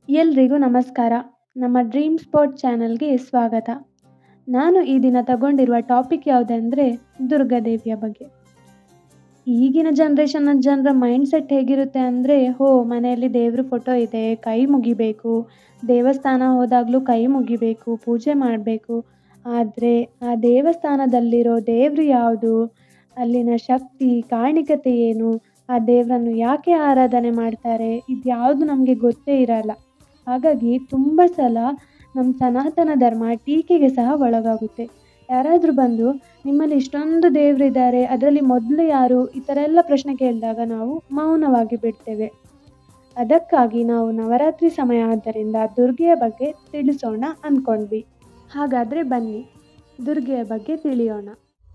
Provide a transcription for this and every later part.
ಎಲ್ರಿಗೂ ನಮಸ್ಕಾರ ನಮ್ಮ ಡ್ರೀಮ್ ಸ್ಪಾಟ್ ಚಾನಲ್ಗೆ ಸ್ವಾಗತ ನಾನು ಈ ದಿನ ತಗೊಂಡಿರುವ ಟಾಪಿಕ್ ಯಾವುದಂದರೆ ದುರ್ಗಾದೇವಿಯ ಬಗ್ಗೆ ಈಗಿನ ಜನ್ರೇಷನ್ನ ಜನರ ಮೈಂಡ್ ಸೆಟ್ ಹೇಗಿರುತ್ತೆ ಅಂದರೆ ಹೋ ಮನೆಯಲ್ಲಿ ದೇವ್ರ ಫೋಟೋ ಇದೆ ಕೈ ಮುಗಿಬೇಕು ದೇವಸ್ಥಾನ ಹೋದಾಗಲೂ ಕೈ ಮುಗಿಬೇಕು ಪೂಜೆ ಮಾಡಬೇಕು ಆದರೆ ಆ ದೇವಸ್ಥಾನದಲ್ಲಿರೋ ದೇವರು ಯಾವುದು ಅಲ್ಲಿನ ಶಕ್ತಿ ಕಾರಣಿಕತೆ ಏನು ಆ ದೇವರನ್ನು ಯಾಕೆ ಆರಾಧನೆ ಮಾಡ್ತಾರೆ ಇದ್ಯಾವುದು ನಮಗೆ ಗೊತ್ತೇ ಇರಲ್ಲ ಹಾಗಾಗಿ ತುಂಬ ಸಲ ನಮ್ಮ ಸನಾತನ ಧರ್ಮ ಟೀಕೆಗೆ ಸಹ ಒಳಗಾಗುತ್ತೆ ಯಾರಾದರೂ ಬಂದು ನಿಮ್ಮಲ್ಲಿ ಇಷ್ಟೊಂದು ದೇವರಿದ್ದಾರೆ ಅದರಲ್ಲಿ ಮೊದಲು ಯಾರು ಈ ಥರ ಎಲ್ಲ ಪ್ರಶ್ನೆ ಕೇಳಿದಾಗ ನಾವು ಮೌನವಾಗಿ ಬಿಡ್ತೇವೆ ಅದಕ್ಕಾಗಿ ನಾವು ನವರಾತ್ರಿ ಸಮಯ ಆದ್ದರಿಂದ ದುರ್ಗೆಯ ಬಗ್ಗೆ ತಿಳಿಸೋಣ ಅಂದ್ಕೊಂಡ್ವಿ ಹಾಗಾದರೆ ಬನ್ನಿ ದುರ್ಗೆಯ ಬಗ್ಗೆ ತಿಳಿಯೋಣ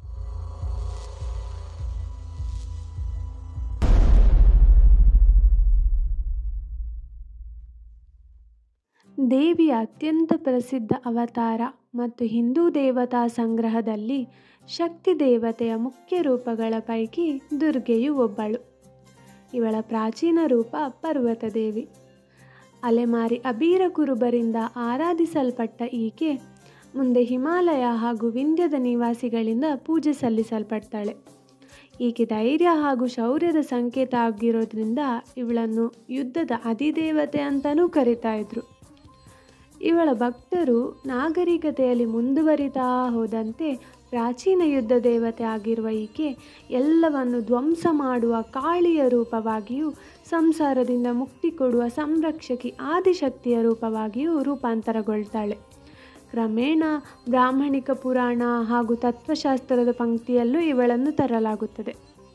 ದೇವಿಯ ಅತ್ಯಂತ ಪ್ರಸಿದ್ಧ ಅವತಾರ ಮತ್ತು ಹಿಂದೂ ದೇವತಾ ಸಂಗ್ರಹದಲ್ಲಿ ಶಕ್ತಿ ದೇವತೆಯ ಮುಖ್ಯ ರೂಪಗಳ ಪೈಕಿ ದುರ್ಗೆಯು ಒಬ್ಬಳು ಇವಳ ಪ್ರಾಚೀನ ರೂಪ ಪರ್ವತ ದೇವಿ ಅಲೆಮಾರಿ ಅಬೀರ ಕುರುಬರಿಂದ ಆರಾಧಿಸಲ್ಪಟ್ಟ ಈಕೆ ಮುಂದೆ ಹಿಮಾಲಯ ಹಾಗೂ ವಿಂಧ್ಯದ ನಿವಾಸಿಗಳಿಂದ ಪೂಜೆ ಸಲ್ಲಿಸಲ್ಪಡ್ತಾಳೆ ಈಕೆ ಧೈರ್ಯ ಹಾಗೂ ಶೌರ್ಯದ ಸಂಕೇತ ಆಗಿರೋದ್ರಿಂದ ಇವಳನ್ನು ಯುದ್ಧದ ಅಧಿದೇವತೆ ಅಂತಲೂ ಕರಿತಾ ಇದ್ರು ಇವಳ ಭಕ್ತರು ನಾಗರಿಕತೆಯಲ್ಲಿ ಮುಂದುವರಿತಾ ಹೋದಂತೆ ಪ್ರಾಚೀನ ಯುದ್ಧ ದೇವತೆ ಆಗಿರುವ ಈಕೆ ಎಲ್ಲವನ್ನು ಧ್ವಂಸ ಮಾಡುವ ಕಾಳಿಯ ರೂಪವಾಗಿಯೂ ಸಂಸಾರದಿಂದ ಮುಕ್ತಿ ಕೊಡುವ ಸಂರಕ್ಷಕಿ ಆದಿಶಕ್ತಿಯ ರೂಪವಾಗಿಯೂ ರೂಪಾಂತರಗೊಳ್ತಾಳೆ ಕ್ರಮೇಣ ಬ್ರಾಹ್ಮಣಿಕ ಪುರಾಣ ಹಾಗೂ ತತ್ವಶಾಸ್ತ್ರದ ಪಂಕ್ತಿಯಲ್ಲೂ ಇವಳನ್ನು ತರಲಾಗುತ್ತದೆ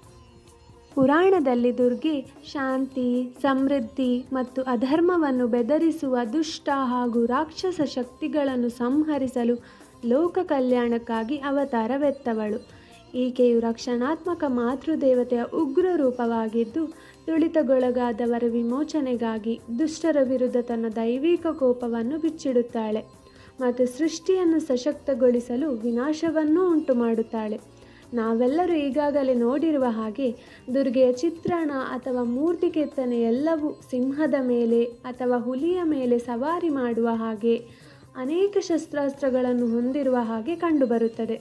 ಪುರಾಣದಲ್ಲಿ ದುರ್ಗೆ ಶಾಂತಿ ಸಮೃದ್ಧಿ ಮತ್ತು ಅಧರ್ಮವನ್ನು ಬೆದರಿಸುವ ದುಷ್ಟ ಹಾಗೂ ರಾಕ್ಷಸ ಶಕ್ತಿಗಳನ್ನು ಸಂಹರಿಸಲು ಲೋಕ ಕಲ್ಯಾಣಕ್ಕಾಗಿ ಅವತಾರವೆತ್ತವಳು ಈಕೆಯು ರಕ್ಷಣಾತ್ಮಕ ಮಾತೃದೇವತೆಯ ಉಗ್ರ ರೂಪವಾಗಿದ್ದು ತುಳಿತಗೊಳಗಾದವರ ವಿಮೋಚನೆಗಾಗಿ ದುಷ್ಟರ ವಿರುದ್ಧ ತನ್ನ ದೈವಿಕ ಕೋಪವನ್ನು ಬಿಚ್ಚಿಡುತ್ತಾಳೆ ಮತ್ತು ಸೃಷ್ಟಿಯನ್ನು ಸಶಕ್ತಗೊಳಿಸಲು ವಿನಾಶವನ್ನೂ ಉಂಟು ಮಾಡುತ್ತಾಳೆ ನಾವೆಲ್ಲರೂ ಈಗಾಗಲೇ ನೋಡಿರುವ ಹಾಗೆ ದುರ್ಗೆಯ ಚಿತ್ರಣ ಅಥವಾ ಮೂರ್ತಿ ಕೆತ್ತನೆ ಎಲ್ಲವೂ ಸಿಂಹದ ಮೇಲೆ ಅಥವಾ ಹುಲಿಯ ಮೇಲೆ ಸವಾರಿ ಮಾಡುವ ಹಾಗೆ ಅನೇಕ ಶಸ್ತ್ರಾಸ್ತ್ರಗಳನ್ನು ಹೊಂದಿರುವ ಹಾಗೆ ಕಂಡುಬರುತ್ತದೆ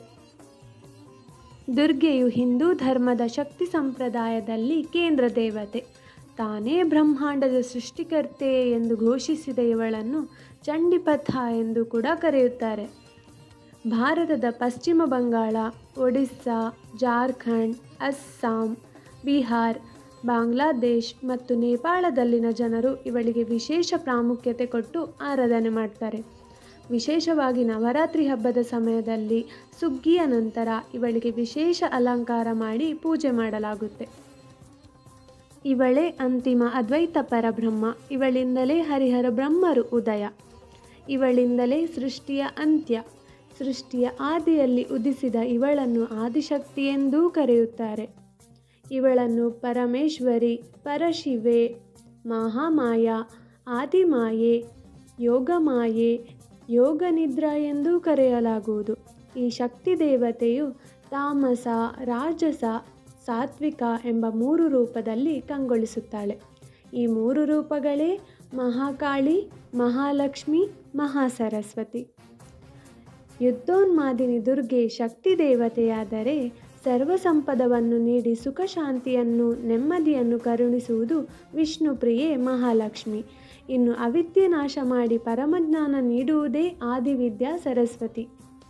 ದುರ್ಗೆಯು ಹಿಂದೂ ಧರ್ಮದ ಶಕ್ತಿ ಸಂಪ್ರದಾಯದಲ್ಲಿ ಕೇಂದ್ರ ದೇವತೆ ತಾನೇ ಬ್ರಹ್ಮಾಂಡದ ಸೃಷ್ಟಿಕರ್ತೆ ಎಂದು ಘೋಷಿಸಿದ ಇವಳನ್ನು ಚಂಡಿಪಥ ಎಂದು ಕೂಡ ಕರೆಯುತ್ತಾರೆ ಭಾರತದ ಪಶ್ಚಿಮ ಬಂಗಾಳ ಒಡಿಸ್ಸಾ ಜಾರ್ಖಂಡ್ ಅಸ್ಸಾಂ ಬಿಹಾರ್ ಬಾಂಗ್ಲಾದೇಶ್ ಮತ್ತು ನೇಪಾಳದಲ್ಲಿನ ಜನರು ಇವಳಿಗೆ ವಿಶೇಷ ಪ್ರಾಮುಖ್ಯತೆ ಕೊಟ್ಟು ಆರಾಧನೆ ಮಾಡ್ತಾರೆ ವಿಶೇಷವಾಗಿ ನವರಾತ್ರಿ ಹಬ್ಬದ ಸಮಯದಲ್ಲಿ ಸುಗ್ಗಿಯ ನಂತರ ಇವಳಿಗೆ ವಿಶೇಷ ಅಲಂಕಾರ ಮಾಡಿ ಪೂಜೆ ಮಾಡಲಾಗುತ್ತೆ ಇವಳೇ ಅಂತಿಮ ಅದ್ವೈತ ಪರಬ್ರಹ್ಮ ಇವಳಿಂದಲೇ ಹರಿಹರ ಬ್ರಹ್ಮರು ಉದಯ ಇವಳಿಂದಲೇ ಸೃಷ್ಟಿಯ ಅಂತ್ಯ ಸೃಷ್ಟಿಯ ಆದಿಯಲ್ಲಿ ಉದಿಸಿದ ಇವಳನ್ನು ಆದಿಶಕ್ತಿ ಎಂದೂ ಕರೆಯುತ್ತಾರೆ ಇವಳನ್ನು ಪರಮೇಶ್ವರಿ ಪರಶಿವೆ ಮಹಾಮಾಯ ಆದಿಮಾಯೆ ಯೋಗಮಾಯೆ ಯೋಗನಿದ್ರಾ ಎಂದೂ ಕರೆಯಲಾಗುವುದು ಈ ಶಕ್ತಿ ದೇವತೆಯು ತಾಮಸ ರಾಜಸ ಸಾತ್ವಿಕ ಎಂಬ ಮೂರು ರೂಪದಲ್ಲಿ ಕಂಗೊಳಿಸುತ್ತಾಳೆ ಈ ಮೂರು ರೂಪಗಳೇ ಮಹಾಕಾಳಿ ಮಹಾಲಕ್ಷ್ಮಿ ಮಹಾಸರಸ್ವತಿ ಯುದ್ಧೋನ್ಮಾದಿನಿ ದುರ್ಗೆ ಶಕ್ತಿ ದೇವತೆಯಾದರೆ ಸರ್ವಸಂಪದವನ್ನು ನೀಡಿ ಸುಖ ಶಾಂತಿಯನ್ನು ನೆಮ್ಮದಿಯನ್ನು ಕರುಣಿಸುವುದು ವಿಷ್ಣುಪ್ರಿಯೆ ಮಹಾಲಕ್ಷ್ಮಿ ಇನ್ನು ಅವಿದ್ಯೆ ನಾಶ ಮಾಡಿ ಪರಮಜ್ಞಾನ ನೀಡುವುದೇ ಆದಿವಿದ್ಯಾ ಸರಸ್ವತಿ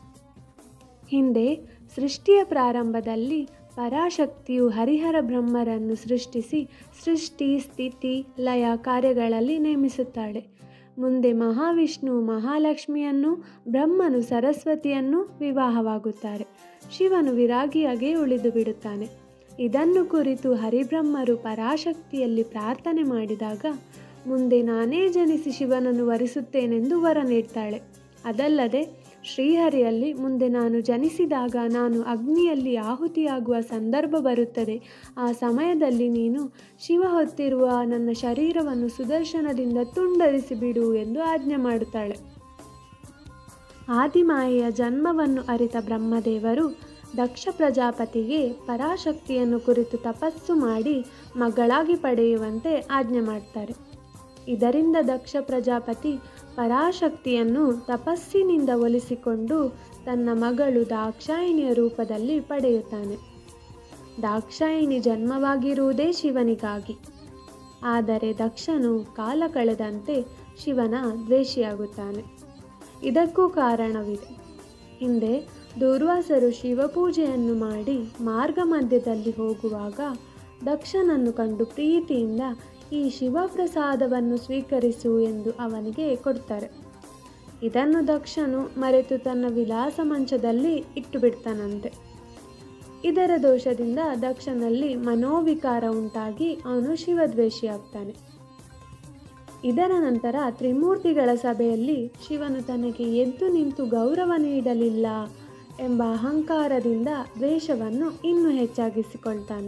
ಹಿಂದೆ ಸೃಷ್ಟಿಯ ಪ್ರಾರಂಭದಲ್ಲಿ ಪರಾಶಕ್ತಿಯು ಹರಿಹರ ಬ್ರಹ್ಮರನ್ನು ಸೃಷ್ಟಿಸಿ ಸೃಷ್ಟಿ ಸ್ಥಿತಿ ಲಯ ಕಾರ್ಯಗಳಲ್ಲಿ ನೇಮಿಸುತ್ತಾಳೆ ಮುಂದೆ ಮಹಾವಿಷ್ಣು ಮಹಾಲಕ್ಷ್ಮಿಯನ್ನು ಬ್ರಹ್ಮನು ಸರಸ್ವತಿಯನ್ನು ವಿವಾಹವಾಗುತ್ತಾರೆ ಶಿವನು ವಿರಾಗಿಯಾಗೇ ಉಳಿದು ಬಿಡುತ್ತಾನೆ ಇದನ್ನು ಕುರಿತು ಹರಿಬ್ರಹ್ಮರು ಪರಾಶಕ್ತಿಯಲ್ಲಿ ಪ್ರಾರ್ಥನೆ ಮಾಡಿದಾಗ ಮುಂದೆ ನಾನೇ ಜನಿಸಿ ಶಿವನನ್ನು ವರಿಸುತ್ತೇನೆಂದು ವರ ನೀಡ್ತಾಳೆ ಅದಲ್ಲದೆ ಶ್ರೀಹರಿಯಲ್ಲಿ ಮುಂದೆ ನಾನು ಜನಿಸಿದಾಗ ನಾನು ಅಗ್ನಿಯಲ್ಲಿ ಆಹುತಿಯಾಗುವ ಸಂದರ್ಭ ಬರುತ್ತದೆ ಆ ಸಮಯದಲ್ಲಿ ನೀನು ಶಿವ ಹೊತ್ತಿರುವ ನನ್ನ ಶರೀರವನ್ನು ಸುದರ್ಶನದಿಂದ ತುಂಡರಿಸಿ ಬಿಡು ಎಂದು ಆಜ್ಞೆ ಮಾಡುತ್ತಾಳೆ ಆದಿಮಾಯೆಯ ಜನ್ಮವನ್ನು ಅರಿತ ಬ್ರಹ್ಮದೇವರು ದಕ್ಷ ಪ್ರಜಾಪತಿಗೆ ಪರಾಶಕ್ತಿಯನ್ನು ಕುರಿತು ತಪಸ್ಸು ಮಾಡಿ ಮಗಳಾಗಿ ಪಡೆಯುವಂತೆ ಆಜ್ಞೆ ಮಾಡ್ತಾರೆ ಇದರಿಂದ ದಕ್ಷ ಪ್ರಜಾಪತಿ ಪರಾಶಕ್ತಿಯನ್ನು ತಪಸ್ಸಿನಿಂದ ಒಲಿಸಿಕೊಂಡು ತನ್ನ ಮಗಳು ದಾಕ್ಷಾಯಿಣಿಯ ರೂಪದಲ್ಲಿ ಪಡೆಯುತ್ತಾನೆ ದಾಕ್ಷಾಯಿಣಿ ಜನ್ಮವಾಗಿರುವುದೇ ಶಿವನಿಗಾಗಿ ಆದರೆ ದಕ್ಷನು ಕಾಲ ಕಳೆದಂತೆ ಶಿವನ ದ್ವೇಷಿಯಾಗುತ್ತಾನೆ ಇದಕ್ಕೂ ಕಾರಣವಿದೆ ಹಿಂದೆ ದೂರ್ವಾಸರು ಶಿವಪೂಜೆಯನ್ನು ಮಾಡಿ ಮಾರ್ಗ ಮಧ್ಯದಲ್ಲಿ ಹೋಗುವಾಗ ದಕ್ಷನನ್ನು ಕಂಡು ಪ್ರೀತಿಯಿಂದ ಈ ಶಿವಪ್ರಸಾದವನ್ನು ಸ್ವೀಕರಿಸು ಎಂದು ಅವನಿಗೆ ಕೊಡ್ತಾರೆ ಇದನ್ನು ದಕ್ಷನು ಮರೆತು ತನ್ನ ವಿಲಾಸ ಮಂಚದಲ್ಲಿ ಇಟ್ಟು ಬಿಡ್ತಾನಂತೆ ಇದರ ದೋಷದಿಂದ ದಕ್ಷನಲ್ಲಿ ಮನೋವಿಕಾರ ಉಂಟಾಗಿ ಅವನು ಶಿವದ್ವೇಷಿಯಾಗ್ತಾನೆ ಇದರ ನಂತರ ತ್ರಿಮೂರ್ತಿಗಳ ಸಭೆಯಲ್ಲಿ ಶಿವನು ತನಗೆ ಎದ್ದು ನಿಂತು ಗೌರವ ನೀಡಲಿಲ್ಲ ಎಂಬ ಅಹಂಕಾರದಿಂದ ದ್ವೇಷವನ್ನು ಇನ್ನೂ ಹೆಚ್ಚಾಗಿಸಿಕೊಳ್ತಾನೆ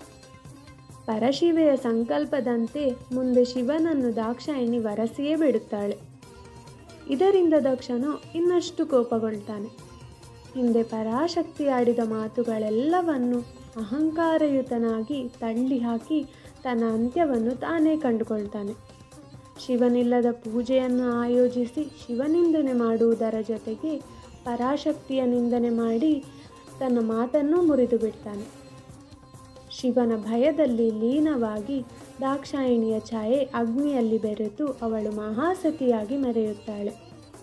ಪರಶಿವೆಯ ಸಂಕಲ್ಪದಂತೆ ಮುಂದೆ ಶಿವನನ್ನು ದಾಕ್ಷಾಯಿಣಿ ವರಸಿಯೇ ಬಿಡುತ್ತಾಳೆ ಇದರಿಂದ ದಕ್ಷನು ಇನ್ನಷ್ಟು ಕೋಪಗೊಳ್ತಾನೆ ಹಿಂದೆ ಪರಾಶಕ್ತಿ ಆಡಿದ ಮಾತುಗಳೆಲ್ಲವನ್ನು ಅಹಂಕಾರಯುತನಾಗಿ ತಳ್ಳಿ ಹಾಕಿ ತನ್ನ ಅಂತ್ಯವನ್ನು ತಾನೇ ಕಂಡುಕೊಳ್ತಾನೆ ಶಿವನಿಲ್ಲದ ಪೂಜೆಯನ್ನು ಆಯೋಜಿಸಿ ಶಿವನಿಂದನೆ ಮಾಡುವುದರ ಜೊತೆಗೆ ಪರಾಶಕ್ತಿಯ ನಿಂದನೆ ಮಾಡಿ ತನ್ನ ಮಾತನ್ನೂ ಮುರಿದು ಬಿಡ್ತಾನೆ ಶಿವನ ಭಯದಲ್ಲಿ ಲೀನವಾಗಿ ದಾಕ್ಷಾಯಿಣಿಯ ಛಾಯೆ ಅಗ್ನಿಯಲ್ಲಿ ಬೆರೆತು ಅವಳು ಮಹಾಸತಿಯಾಗಿ ಮೆರೆಯುತ್ತಾಳೆ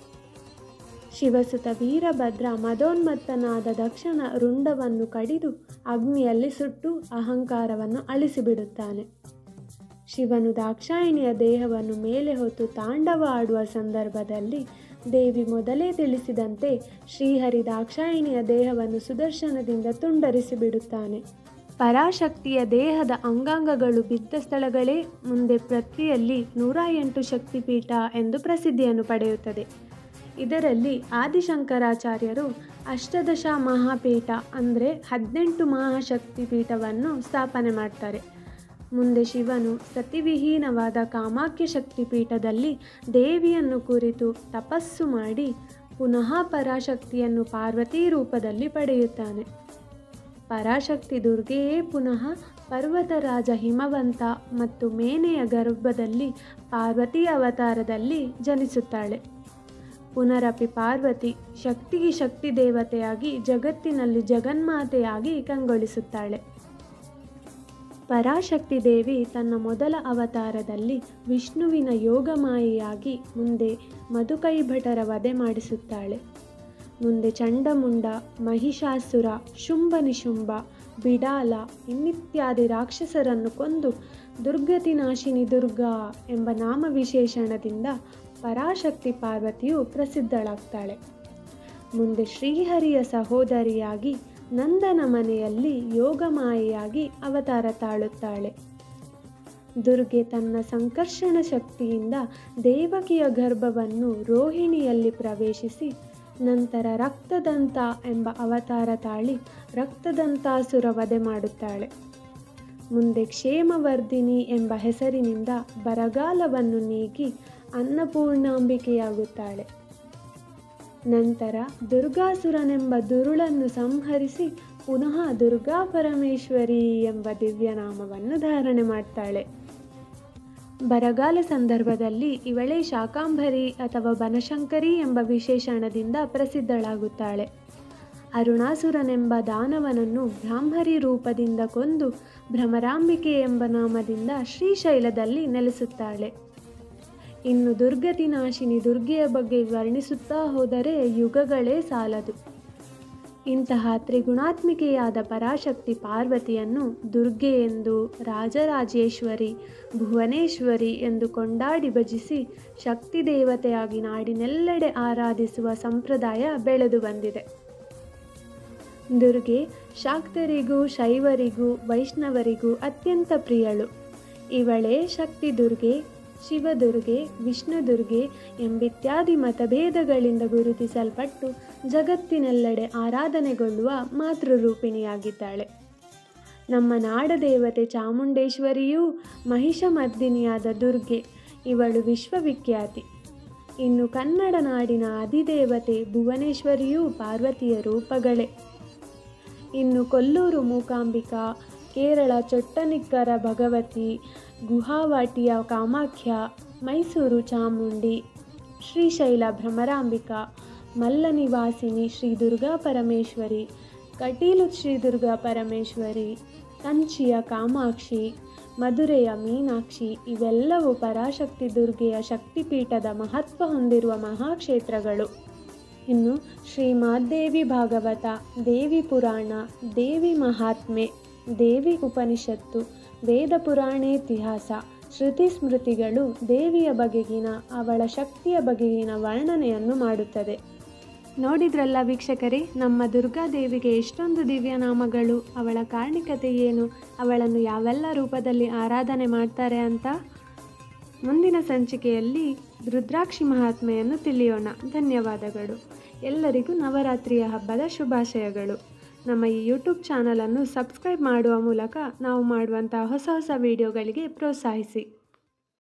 ಶಿವಸುತ ವೀರಭದ್ರ ಮದೋನ್ಮತ್ತನಾದ ದಕ್ಷನ ರುಂಡವನ್ನು ಕಡಿದು ಅಗ್ನಿಯಲ್ಲಿ ಸುಟ್ಟು ಅಹಂಕಾರವನ್ನು ಅಳಿಸಿಬಿಡುತ್ತಾನೆ ಶಿವನು ದಾಕ್ಷಾಯಿಣಿಯ ದೇಹವನ್ನು ಮೇಲೆ ಹೊತ್ತು ತಾಂಡವ ಆಡುವ ಸಂದರ್ಭದಲ್ಲಿ ದೇವಿ ಮೊದಲೇ ತಿಳಿಸಿದಂತೆ ಶ್ರೀಹರಿ ದಾಕ್ಷಾಯಿಣಿಯ ದೇಹವನ್ನು ಸುದರ್ಶನದಿಂದ ತುಂಡರಿಸಿ ಬಿಡುತ್ತಾನೆ ಪರಾಶಕ್ತಿಯ ದೇಹದ ಅಂಗಾಂಗಗಳು ಬಿದ್ದ ಸ್ಥಳಗಳೇ ಮುಂದೆ ಪೃಥ್ವಿಯಲ್ಲಿ ನೂರ ಎಂಟು ಶಕ್ತಿಪೀಠ ಎಂದು ಪ್ರಸಿದ್ಧಿಯನ್ನು ಪಡೆಯುತ್ತದೆ ಇದರಲ್ಲಿ ಆದಿಶಂಕರಾಚಾರ್ಯರು ಅಷ್ಟದಶ ಮಹಾಪೀಠ ಅಂದರೆ ಹದಿನೆಂಟು ಮಹಾಶಕ್ತಿಪೀಠವನ್ನು ಸ್ಥಾಪನೆ ಮಾಡ್ತಾರೆ ಮುಂದೆ ಶಿವನು ಸತಿವಿಹೀನವಾದ ಕಾಮಾಖ್ಯ ಶಕ್ತಿಪೀಠದಲ್ಲಿ ದೇವಿಯನ್ನು ಕುರಿತು ತಪಸ್ಸು ಮಾಡಿ ಪುನಃ ಪರಾಶಕ್ತಿಯನ್ನು ಪಾರ್ವತಿ ರೂಪದಲ್ಲಿ ಪಡೆಯುತ್ತಾನೆ ಪರಾಶಕ್ತಿ ದುರ್ಗೆಯೇ ಪುನಃ ಪರ್ವತರಾಜ ಹಿಮವಂತ ಮತ್ತು ಮೇನೆಯ ಗರ್ಭದಲ್ಲಿ ಪಾರ್ವತಿ ಅವತಾರದಲ್ಲಿ ಜನಿಸುತ್ತಾಳೆ ಪುನರಪಿ ಪಾರ್ವತಿ ಶಕ್ತಿಗೆ ಶಕ್ತಿ ದೇವತೆಯಾಗಿ ಜಗತ್ತಿನಲ್ಲಿ ಜಗನ್ಮಾತೆಯಾಗಿ ಕಂಗೊಳಿಸುತ್ತಾಳೆ ಪರಾಶಕ್ತಿ ದೇವಿ ತನ್ನ ಮೊದಲ ಅವತಾರದಲ್ಲಿ ವಿಷ್ಣುವಿನ ಯೋಗಮಾಯೆಯಾಗಿ ಮುಂದೆ ಮಧುಕೈಭಟರ ವಧೆ ಮಾಡಿಸುತ್ತಾಳೆ ಮುಂದೆ ಚಂಡಮುಂಡ ಮಹಿಷಾಸುರ ಶುಂಭ ನಿಶುಂಭ ಬಿಡಾಲ ಇನ್ನಿತ್ಯಾದಿ ರಾಕ್ಷಸರನ್ನು ಕೊಂದು ದುರ್ಗತಿ ನಾಶಿನಿ ದುರ್ಗಾ ಎಂಬ ನಾಮ ವಿಶೇಷಣದಿಂದ ಪರಾಶಕ್ತಿ ಪಾರ್ವತಿಯು ಪ್ರಸಿದ್ಧಳಾಗ್ತಾಳೆ ಮುಂದೆ ಶ್ರೀಹರಿಯ ಸಹೋದರಿಯಾಗಿ ನಂದನ ಮನೆಯಲ್ಲಿ ಯೋಗಮಾಯೆಯಾಗಿ ಅವತಾರ ತಾಳುತ್ತಾಳೆ ದುರ್ಗೆ ತನ್ನ ಸಂಕರ್ಷಣ ಶಕ್ತಿಯಿಂದ ದೇವಕಿಯ ಗರ್ಭವನ್ನು ರೋಹಿಣಿಯಲ್ಲಿ ಪ್ರವೇಶಿಸಿ ನಂತರ ರಕ್ತದಂತ ಎಂಬ ಅವತಾರ ತಾಳಿ ರಕ್ತದಂತಾಸುರ ವಧೆ ಮಾಡುತ್ತಾಳೆ ಮುಂದೆ ಕ್ಷೇಮವರ್ಧಿನಿ ಎಂಬ ಹೆಸರಿನಿಂದ ಬರಗಾಲವನ್ನು ನೀಗಿ ಅನ್ನಪೂರ್ಣಾಂಬಿಕೆಯಾಗುತ್ತಾಳೆ ನಂತರ ದುರ್ಗಾಸುರನೆಂಬ ದುರುಳನ್ನು ಸಂಹರಿಸಿ ಪುನಃ ದುರ್ಗಾ ಪರಮೇಶ್ವರಿ ಎಂಬ ದಿವ್ಯನಾಮವನ್ನು ಧಾರಣೆ ಮಾಡ್ತಾಳೆ ಬರಗಾಲ ಸಂದರ್ಭದಲ್ಲಿ ಇವಳೇ ಶಾಕಾಂಬರಿ ಅಥವಾ ಬನಶಂಕರಿ ಎಂಬ ವಿಶೇಷಣದಿಂದ ಪ್ರಸಿದ್ಧಳಾಗುತ್ತಾಳೆ ಅರುಣಾಸುರನೆಂಬ ದಾನವನನ್ನು ಬ್ರಾಹ್ಮರಿ ರೂಪದಿಂದ ಕೊಂದು ಭ್ರಮರಾಂಬಿಕೆ ಎಂಬ ನಾಮದಿಂದ ಶ್ರೀಶೈಲದಲ್ಲಿ ನೆಲೆಸುತ್ತಾಳೆ ಇನ್ನು ದುರ್ಗತಿ ನಾಶಿನಿ ದುರ್ಗೆಯ ಬಗ್ಗೆ ವರ್ಣಿಸುತ್ತಾ ಹೋದರೆ ಯುಗಗಳೇ ಸಾಲದು ಇಂತಹ ತ್ರಿಗುಣಾತ್ಮಿಕೆಯಾದ ಪರಾಶಕ್ತಿ ಪಾರ್ವತಿಯನ್ನು ದುರ್ಗೆ ಎಂದು ರಾಜರಾಜೇಶ್ವರಿ ಭುವನೇಶ್ವರಿ ಎಂದು ಕೊಂಡಾಡಿ ಭಜಿಸಿ ಶಕ್ತಿ ದೇವತೆಯಾಗಿ ನಾಡಿನೆಲ್ಲೆಡೆ ಆರಾಧಿಸುವ ಸಂಪ್ರದಾಯ ಬೆಳೆದು ಬಂದಿದೆ ದುರ್ಗೆ ಶಾಕ್ತರಿಗೂ ಶೈವರಿಗೂ ವೈಷ್ಣವರಿಗೂ ಅತ್ಯಂತ ಪ್ರಿಯಳು ಇವಳೇ ಶಕ್ತಿ ದುರ್ಗೆ ಶಿವದುರ್ಗೆ ವಿಷ್ಣುದುರ್ಗೆ ಎಂಬಿತ್ಯಾದಿ ಮತಭೇದಗಳಿಂದ ಗುರುತಿಸಲ್ಪಟ್ಟು ಜಗತ್ತಿನೆಲ್ಲೆಡೆ ಆರಾಧನೆಗೊಳ್ಳುವ ಮಾತೃರೂಪಿಣಿಯಾಗಿದ್ದಾಳೆ ನಮ್ಮ ನಾಡದೇವತೆ ಚಾಮುಂಡೇಶ್ವರಿಯೂ ಮಹಿಷಮರ್ದಿನಿಯಾದ ದುರ್ಗೆ ಇವಳು ವಿಶ್ವವಿಖ್ಯಾತಿ ಇನ್ನು ಕನ್ನಡ ನಾಡಿನ ಅಧಿದೇವತೆ ಭುವನೇಶ್ವರಿಯೂ ಪಾರ್ವತಿಯ ರೂಪಗಳೇ ಇನ್ನು ಕೊಲ್ಲೂರು ಮೂಕಾಂಬಿಕಾ ಕೇರಳ ಚೊಟ್ಟನಿಕ್ಕರ ಭಗವತಿ ಗುಹಾವಾಟಿಯ ಕಾಮಾಖ್ಯ ಮೈಸೂರು ಚಾಮುಂಡಿ ಶ್ರೀಶೈಲ ಭ್ರಮರಾಂಬಿಕಾ ಮಲ್ಲನಿವಾಸಿನಿ ಶ್ರೀ ದುರ್ಗಾ ಪರಮೇಶ್ವರಿ ಕಟೀಲು ಶ್ರೀ ದುರ್ಗಾ ಪರಮೇಶ್ವರಿ ಕಂಚಿಯ ಕಾಮಾಕ್ಷಿ ಮಧುರೆಯ ಮೀನಾಕ್ಷಿ ಇವೆಲ್ಲವೂ ಪರಾಶಕ್ತಿ ದುರ್ಗೆಯ ಶಕ್ತಿಪೀಠದ ಮಹತ್ವ ಹೊಂದಿರುವ ಮಹಾಕ್ಷೇತ್ರಗಳು ಇನ್ನು ಶ್ರೀಮಾದ್ದೇವಿ ಭಾಗವತ ದೇವಿ ಪುರಾಣ ದೇವಿ ಮಹಾತ್ಮೆ ದೇವಿ ಉಪನಿಷತ್ತು ವೇದ ಪುರಾಣೇತಿಹಾಸ ಶ್ರುತಿ ಸ್ಮೃತಿಗಳು ದೇವಿಯ ಬಗೆಗಿನ ಅವಳ ಶಕ್ತಿಯ ಬಗೆಗಿನ ವರ್ಣನೆಯನ್ನು ಮಾಡುತ್ತದೆ ನೋಡಿದ್ರಲ್ಲ ವೀಕ್ಷಕರೇ ನಮ್ಮ ದುರ್ಗಾದೇವಿಗೆ ಎಷ್ಟೊಂದು ದಿವ್ಯ ನಾಮಗಳು ಅವಳ ಕಾರಣಿಕತೆ ಏನು ಅವಳನ್ನು ಯಾವೆಲ್ಲ ರೂಪದಲ್ಲಿ ಆರಾಧನೆ ಮಾಡ್ತಾರೆ ಅಂತ ಮುಂದಿನ ಸಂಚಿಕೆಯಲ್ಲಿ ರುದ್ರಾಕ್ಷಿ ಮಹಾತ್ಮೆಯನ್ನು ತಿಳಿಯೋಣ ಧನ್ಯವಾದಗಳು ಎಲ್ಲರಿಗೂ ನವರಾತ್ರಿಯ ಹಬ್ಬದ ಶುಭಾಶಯಗಳು ನಮ್ಮ ಈ ಯೂಟ್ಯೂಬ್ ಚಾನಲನ್ನು ಸಬ್ಸ್ಕ್ರೈಬ್ ಮಾಡುವ ಮೂಲಕ ನಾವು ಮಾಡುವಂಥ ಹೊಸ ಹೊಸ ವಿಡಿಯೋಗಳಿಗೆ ಪ್ರೋತ್ಸಾಹಿಸಿ